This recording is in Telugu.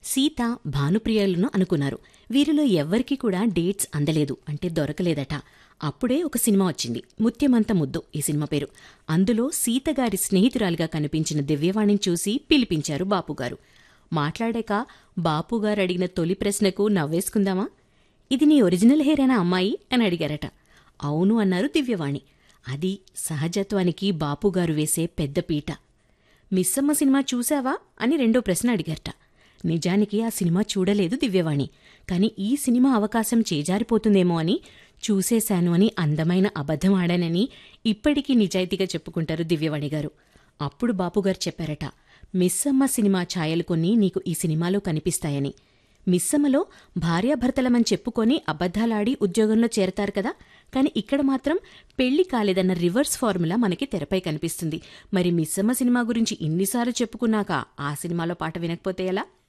సీత భానుప్రియలను అనుకున్నారు వీరిలో ఎవ్వరికీ కూడా డేట్స్ అందలేదు అంటే దొరకలేదట అప్పుడే ఒక సినిమా వచ్చింది ముత్యమంత ముద్దు ఈ సినిమా పేరు అందులో సీతగారి స్నేహితురాలిగా కనిపించిన దివ్యవాణిని చూసి పిలిపించారు బాపుగారు మాట్లాడాక బాపుగారు అడిగిన తొలి ప్రశ్నకు నవ్వేసుకుందామా ఇది నీ ఒరిజినల్ హెయిరేనా అమ్మాయి అని అడిగారట అవును అన్నారు దివ్యవాణి అది సహజత్వానికి బాపుగారు వేసే పెద్ద పీట మిస్సమ్మ సినిమా చూశావా అని రెండో ప్రశ్న అడిగారట నిజానికి ఆ సినిమా చూడలేదు దివ్యవాణి కాని ఈ సినిమా అవకాశం చేజారిపోతుందేమో అని చూసేశాను అని అందమైన అబద్ధం ఆడానని ఇప్పటికీ నిజాయితీగా చెప్పుకుంటారు దివ్యవాణి గారు అప్పుడు బాపుగారు చెప్పారట మిస్సమ్మ సినిమా ఛాయలు కొన్ని నీకు ఈ సినిమాలో కనిపిస్తాయని మిస్సమ్మలో భార్యాభర్తలమని చెప్పుకొని అబద్ధాలాడి ఉద్యోగంలో చేరతారు కదా కాని ఇక్కడ మాత్రం పెళ్లి కాలేదన్న రివర్స్ ఫార్ములా మనకి తెరపై కనిపిస్తుంది మరి మిస్సమ్మ సినిమా గురించి ఇన్నిసార్లు చెప్పుకున్నాక ఆ సినిమాలో పాట వినకపోతే ఎలా